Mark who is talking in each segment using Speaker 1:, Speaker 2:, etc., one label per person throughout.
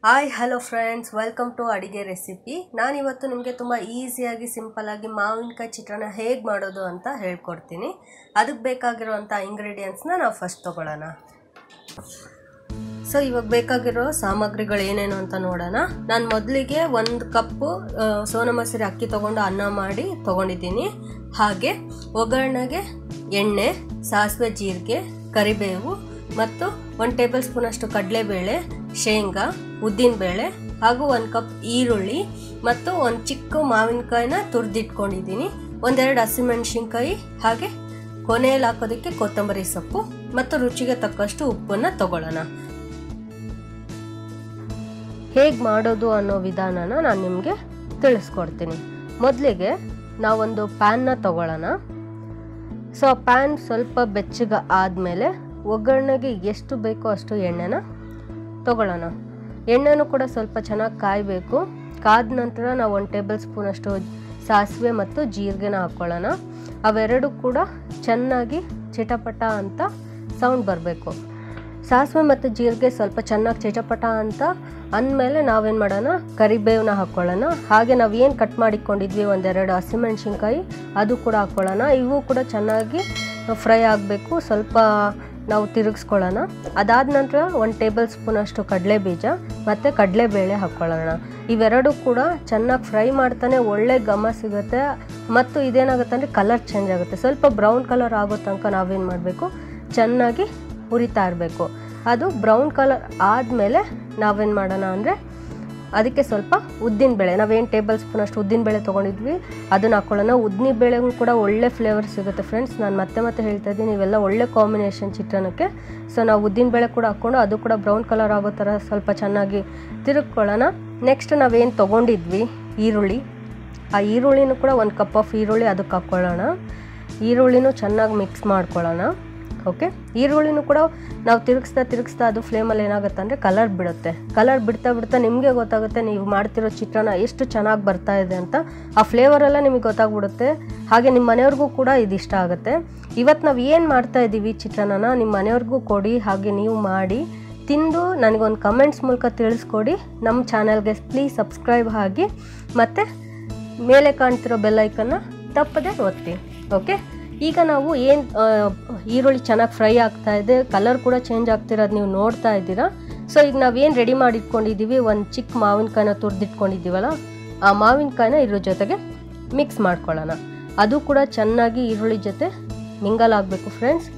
Speaker 1: hi hello friends welcome to ಅಡಿಗೆ recipe ನಾನಿವತ್ತು ನಿಮಗೆ ತುಂಬ ಈಸಿಯಾಗಿ ಸಿಂಪಲ್ಲಾಗಿ ಮಾವಿನಕಾಯಿ ಚಿತ್ರಾನ್ನ ಹೇಗೆ ಮಾಡೋದು ಅಂತ ಹೇಳ್ಕೊಡ್ತೀನಿ ಅದಕ್ಕೆ ಬೇಕಾಗಿರುವಂಥ ಇಂಗ್ರೀಡಿಯೆಂಟ್ಸ್ನ ನಾವು ಫಸ್ಟ್ ತೊಗೊಳ್ಳೋಣ ಸೊ ಇವಾಗ ಬೇಕಾಗಿರೋ ಸಾಮಗ್ರಿಗಳು ಏನೇನು ಅಂತ ನೋಡೋಣ ನಾನು ಮೊದಲಿಗೆ ಒಂದು ಕಪ್ಪು ಆ, ಸೋನಾ ಮಸೂರಿ ಅಕ್ಕಿ ತೊಗೊಂಡು ಅನ್ನ ಮಾಡಿ ತೊಗೊಂಡಿದ್ದೀನಿ ಹಾಗೆ ಒಗ್ಗರಣೆಗೆ ಎಣ್ಣೆ ಸಾಸಿವೆ ಜೀರಿಗೆ ಕರಿಬೇವು ಮತ್ತು ಒಂದು ಟೇಬಲ್ ಸ್ಪೂನಷ್ಟು ಕಡಲೆಬೇಳೆ ಶೇಂಗಾ ಉದ್ದಿನಬೇಳೆ ಹಾಗೂ ಒಂದು ಕಪ್ ಈರುಳ್ಳಿ ಮತ್ತು ಒಂದು ಚಿಕ್ಕ ಮಾವಿನಕಾಯಿನ ತುರಿದಿಟ್ಕೊಂಡಿದ್ದೀನಿ ಒಂದೆರಡು ಹಸಿಮೆಣಸಿನ್ಕಾಯಿ ಹಾಗೆ ಕೊನೆಯಲ್ಲಿ ಹಾಕೋದಕ್ಕೆ ಕೊತ್ತಂಬರಿ ಸೊಪ್ಪು ಮತ್ತು ರುಚಿಗೆ ತಕ್ಕಷ್ಟು ಉಪ್ಪನ್ನು ತಗೊಳ್ಳೋಣ ಹೇಗೆ ಮಾಡೋದು ಅನ್ನೋ ವಿಧಾನನ ನಾನು ನಿಮಗೆ ತಿಳಿಸ್ಕೊಡ್ತೀನಿ ಮೊದಲಿಗೆ ನಾವೊಂದು ಪ್ಯಾನ್ನ ತಗೊಳ್ಳೋಣ ಸೊ ಆ ಪ್ಯಾನ್ ಸ್ವಲ್ಪ ಬೆಚ್ಚಗೆ ಆದಮೇಲೆ ಒಗ್ಗರಣೆಗೆ ಎಷ್ಟು ಬೇಕೋ ಅಷ್ಟು ಎಣ್ಣೆನ ತಗೊಳ್ಳೋಣ ಎಣ್ಣೆನೂ ಕೂಡ ಸ್ವಲ್ಪ ಚೆನ್ನಾಗಿ ಕಾಯಬೇಕು ಕಾದ ನಂತರ ನಾವು ಒಂದು ಟೇಬಲ್ ಸ್ಪೂನಷ್ಟು ಸಾಸಿವೆ ಮತ್ತು ಜೀರಿಗೆನ ಹಾಕ್ಕೊಳ್ಳೋಣ ಅವೆರಡು ಕೂಡ ಚೆನ್ನಾಗಿ ಚಿಟಪಟ ಅಂತ ಸೌಂಡ್ ಬರಬೇಕು ಸಾಸಿವೆ ಮತ್ತು ಜೀರಿಗೆ ಸ್ವಲ್ಪ ಚೆನ್ನಾಗಿ ಚಿಟಪಟ ಅಂತ ಅಂದಮೇಲೆ ನಾವೇನು ಮಾಡೋಣ ಕರಿಬೇವನ್ನ ಹಾಕ್ಕೊಳ್ಳೋಣ ಹಾಗೆ ನಾವು ಏನು ಕಟ್ ಮಾಡಿಕೊಂಡಿದ್ವಿ ಒಂದೆರಡು ಹಸಿಮೆಣ್ಸಿನ್ಕಾಯಿ ಅದು ಕೂಡ ಹಾಕ್ಕೊಳ್ಳೋಣ ಇವು ಕೂಡ ಚೆನ್ನಾಗಿ ಫ್ರೈ ಆಗಬೇಕು ಸ್ವಲ್ಪ ನಾವು ತಿರುಗಿಸ್ಕೊಳ್ಳೋಣ ಅದಾದ ನಂತರ ಒಂದು ಟೇಬಲ್ ಸ್ಪೂನಷ್ಟು ಕಡಲೆ ಬೀಜ ಮತ್ತು ಕಡಲೆಬೇಳೆ ಹಾಕ್ಕೊಳ್ಳೋಣ ಇವೆರಡು ಕೂಡ ಚೆನ್ನಾಗಿ ಫ್ರೈ ಮಾಡ್ತಾನೆ ಒಳ್ಳೆ ಘಮ ಸಿಗುತ್ತೆ ಮತ್ತು ಇದೇನಾಗುತ್ತೆ ಅಂದರೆ ಕಲರ್ ಚೇಂಜ್ ಆಗುತ್ತೆ ಸ್ವಲ್ಪ ಬ್ರೌನ್ ಕಲರ್ ಆಗೋ ತನಕ ನಾವೇನು ಮಾಡಬೇಕು ಚೆನ್ನಾಗಿ ಹುರಿತಾ ಇರಬೇಕು ಅದು ಬ್ರೌನ್ ಕಲರ್ ಆದಮೇಲೆ ನಾವೇನು ಮಾಡೋಣ ಅಂದರೆ ಅದಕ್ಕೆ ಸ್ವಲ್ಪ ಉದ್ದಿನ ಬೇಳೆ ನಾವೇನು ಟೇಬಲ್ ಸ್ಪೂನ್ ಅಷ್ಟು ಉದ್ದಿನ ಬೇಳೆ ತೊಗೊಂಡಿದ್ವಿ ಅದನ್ನ ಹಾಕ್ಕೊಳ್ಳೋಣ ಉದ್ದಿನ ಬೇಳೆಗೂ ಕೂಡ ಒಳ್ಳೆ ಫ್ಲೇವರ್ ಸಿಗುತ್ತೆ ಫ್ರೆಂಡ್ಸ್ ನಾನು ಮತ್ತೆ ಮತ್ತೆ ಹೇಳ್ತಾ ಇದ್ದೀನಿ ಇವೆಲ್ಲ ಒಳ್ಳೆ ಕಾಂಬಿನೇಷನ್ ಚಿತ್ರಾನ್ನಕ್ಕೆ ಸೊ ನಾವು ಉದ್ದಿನ ಬೇಳೆ ಕೂಡ ಹಾಕ್ಕೊಂಡು ಅದು ಕೂಡ ಬ್ರೌನ್ ಕಲರ್ ಆಗೋ ಥರ ಸ್ವಲ್ಪ ಚೆನ್ನಾಗಿ ತಿರುಗ್ಕೊಳ್ಳೋಣ ನೆಕ್ಸ್ಟ್ ನಾವೇನು ತೊಗೊಂಡಿದ್ವಿ ಈರುಳ್ಳಿ ಆ ಈರುಳ್ಳಿನೂ ಕೂಡ ಒಂದು ಕಪ್ ಆಫ್ ಈರುಳ್ಳಿ ಅದಕ್ಕೆ ಹಾಕ್ಕೊಳ್ಳೋಣ ಈರುಳ್ಳಿನೂ ಚೆನ್ನಾಗಿ ಮಿಕ್ಸ್ ಮಾಡ್ಕೊಳ್ಳೋಣ ಓಕೆ ಈರುಳ್ಳಿನೂ ಕೂಡ ನಾವು ತಿರುಗಿಸ್ತಾ ತಿರುಗಿಸ್ತಾ ಅದು ಫ್ಲೇಮಲ್ಲಿ ಏನಾಗುತ್ತೆ ಅಂದರೆ ಕಲರ್ ಬಿಡುತ್ತೆ ಕಲರ್ ಬಿಡ್ತಾ ಬಿಡ್ತಾ ನಿಮಗೆ ಗೊತ್ತಾಗುತ್ತೆ ನೀವು ಮಾಡ್ತಿರೋ ಚಿತ್ರಾನ್ನ ಎಷ್ಟು ಚೆನ್ನಾಗಿ ಬರ್ತಾ ಇದೆ ಅಂತ ಆ ಫ್ಲೇವರೆಲ್ಲ ನಿಮಗೆ ಗೊತ್ತಾಗ್ಬಿಡುತ್ತೆ ಹಾಗೆ ನಿಮ್ಮ ಮನೆಯವ್ರಿಗೂ ಕೂಡ ಇದು ಇಷ್ಟ ಆಗುತ್ತೆ ಇವತ್ತು ನಾವು ಏನು ಮಾಡ್ತಾ ಇದ್ದೀವಿ ಚಿತ್ರಾನ್ನನ ನಿಮ್ಮ ಮನೆಯವ್ರಿಗೂ ಕೊಡಿ ಹಾಗೆ ನೀವು ಮಾಡಿ ತಿಂದು ನನಗೊಂದು ಕಮೆಂಟ್ಸ್ ಮೂಲಕ ತಿಳಿಸ್ಕೊಡಿ ನಮ್ಮ ಚಾನಲ್ಗೆ ಪ್ಲೀಸ್ ಸಬ್ಸ್ಕ್ರೈಬ್ ಆಗಿ ಮತ್ತು ಮೇಲೆ ಕಾಣ್ತಿರೋ ಬೆಲ್ಲೈಕನ್ನ ತಪ್ಪದೆ ಒತ್ತಿ ಓಕೆ ಈಗ ನಾವು ಏನು ಈರುಳ್ಳಿ ಚೆನ್ನಾಗಿ ಫ್ರೈ ಆಗ್ತಾ ಇದೆ ಕಲರ್ ಕೂಡ ಚೇಂಜ್ ಆಗ್ತಿರೋದು ನೀವು ನೋಡ್ತಾ ಇದ್ದೀರಾ ಸೊ ಈಗ ನಾವೇನು ರೆಡಿ ಮಾಡಿಟ್ಕೊಂಡಿದ್ದೀವಿ ಒಂದು ಚಿಕ್ಕ ಮಾವಿನಕಾಯಿನ ತುರಿದಿಟ್ಕೊಂಡಿದ್ದೀವಲ್ಲ ಆ ಮಾವಿನಕಾಯಿನ ಇದ್ರ ಜೊತೆಗೆ ಮಿಕ್ಸ್ ಮಾಡ್ಕೊಳ್ಳೋಣ ಅದು ಕೂಡ ಚೆನ್ನಾಗಿ ಈರುಳ್ಳಿ ಜೊತೆ ಮಿಂಗಲ್ ಆಗಬೇಕು ಫ್ರೆಂಡ್ಸ್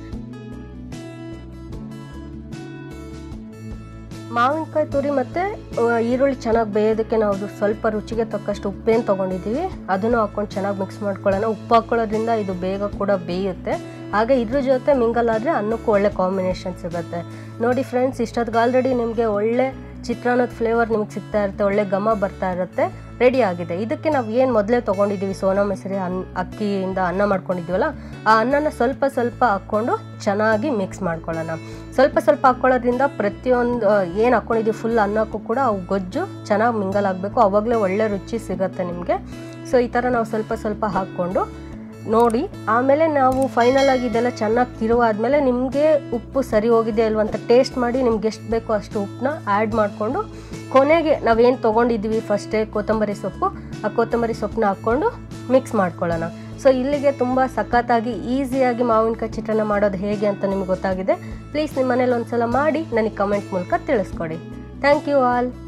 Speaker 1: ಮಾವಿನಕಾಯಿ ತುರಿ ಮತ್ತು ಈರುಳ್ಳಿ ಚೆನ್ನಾಗಿ ಬೇಯೋದಕ್ಕೆ ನಾವು ಸ್ವಲ್ಪ ರುಚಿಗೆ ತಕ್ಕಷ್ಟು ಉಪ್ಪೇನು ತೊಗೊಂಡಿದ್ದೀವಿ ಅದನ್ನು ಹಾಕ್ಕೊಂಡು ಚೆನ್ನಾಗಿ ಮಿಕ್ಸ್ ಮಾಡ್ಕೊಳ್ಳೋಣ ಉಪ್ಪು ಹಾಕ್ಕೊಳ್ಳೋದ್ರಿಂದ ಇದು ಬೇಗ ಕೂಡ ಬೇಯುತ್ತೆ ಹಾಗೆ ಇದ್ರ ಜೊತೆ ಮಿಂಗಲ್ ಆದರೆ ಅನ್ನಕ್ಕೂ ಒಳ್ಳೆ ಕಾಂಬಿನೇಷನ್ ಸಿಗುತ್ತೆ ನೋಡಿ ಫ್ರೆಂಡ್ಸ್ ಇಷ್ಟೊತ್ತಿಗೆ ಆಲ್ರೆಡಿ ನಿಮಗೆ ಒಳ್ಳೆ ಚಿತ್ರಾನ್ನದ ಫ್ಲೇವರ್ ನಿಮಗೆ ಸಿಗ್ತಾ ಇರುತ್ತೆ ಒಳ್ಳೆ ಘಮ ಬರ್ತಾ ಇರುತ್ತೆ ರೆಡಿ ಆಗಿದೆ ಇದಕ್ಕೆ ನಾವು ಏನು ಮೊದಲೇ ತೊಗೊಂಡಿದ್ದೀವಿ ಸೋನಾ ಮಸೂರಿ ಅನ್ ಅಕ್ಕಿಯಿಂದ ಅನ್ನ ಮಾಡ್ಕೊಂಡಿದ್ದೀವಲ್ಲ ಆ ಅನ್ನನ ಸ್ವಲ್ಪ ಸ್ವಲ್ಪ ಹಾಕ್ಕೊಂಡು ಚೆನ್ನಾಗಿ ಮಿಕ್ಸ್ ಮಾಡ್ಕೊಳ್ಳೋಣ ಸ್ವಲ್ಪ ಸ್ವಲ್ಪ ಹಾಕ್ಕೊಳ್ಳೋದ್ರಿಂದ ಪ್ರತಿಯೊಂದು ಏನು ಹಾಕ್ಕೊಂಡಿದ್ದೀವಿ ಫುಲ್ ಅನ್ನಕ್ಕೂ ಕೂಡ ಅವು ಗೊಜ್ಜು ಚೆನ್ನಾಗಿ ಮಿಂಗಲ್ ಆಗಬೇಕು ಅವಾಗಲೇ ಒಳ್ಳೆ ರುಚಿ ಸಿಗುತ್ತೆ ನಿಮಗೆ ಸೊ ಈ ಥರ ನಾವು ಸ್ವಲ್ಪ ಸ್ವಲ್ಪ ಹಾಕ್ಕೊಂಡು ನೋಡಿ ಆಮೇಲೆ ನಾವು ಫೈನಲ್ ಆಗಿ ಇದೆಲ್ಲ ಚೆನ್ನಾಗಿ ತಿರುವಾದ್ಮೇಲೆ ನಿಮಗೆ ಉಪ್ಪು ಸರಿ ಹೋಗಿದೆ ಅಲ್ವ ಅಂತ ಟೇಸ್ಟ್ ಮಾಡಿ ನಿಮ್ಗೆ ಎಷ್ಟು ಬೇಕೋ ಅಷ್ಟು ಉಪ್ಪನ್ನ ಆ್ಯಡ್ ಮಾಡಿಕೊಂಡು ಕೊನೆಗೆ ನಾವೇನು ತೊಗೊಂಡಿದ್ವಿ ಫಸ್ಟೇ ಕೊತ್ತಂಬರಿ ಸೊಪ್ಪು ಆ ಕೊತ್ತಂಬರಿ ಸೊಪ್ಪನ್ನ ಹಾಕ್ಕೊಂಡು ಮಿಕ್ಸ್ ಮಾಡ್ಕೊಳ್ಳೋಣ ಸೊ ಇಲ್ಲಿಗೆ ತುಂಬ ಸಖತ್ತಾಗಿ ಈಸಿಯಾಗಿ ಮಾವಿನಕಾಯಿ ಚಿತ್ರಾನ್ನ ಮಾಡೋದು ಹೇಗೆ ಅಂತ ನಿಮ್ಗೆ ಗೊತ್ತಾಗಿದೆ ಪ್ಲೀಸ್ ನಿಮ್ಮ ಮನೇಲಿ ಒಂದ್ಸಲ ಮಾಡಿ ನನಗೆ ಕಮೆಂಟ್ ಮೂಲಕ ತಿಳಿಸ್ಕೊಡಿ ಥ್ಯಾಂಕ್ ಯು ಆಲ್